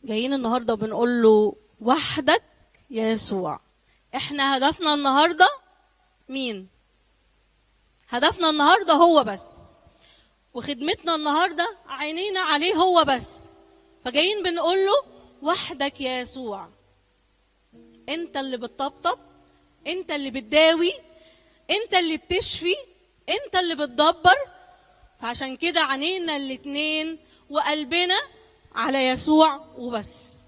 جايين النهارده بنقول له وحدك يا يسوع احنا هدفنا النهارده مين هدفنا النهارده هو بس وخدمتنا النهارده عينينا عليه هو بس فجايين بنقول له وحدك يا يسوع انت اللي بتطبطب انت اللي بتداوي انت اللي بتشفي انت اللي بتدبر فعشان كده عينينا الاتنين وقلبنا على يسوع وبس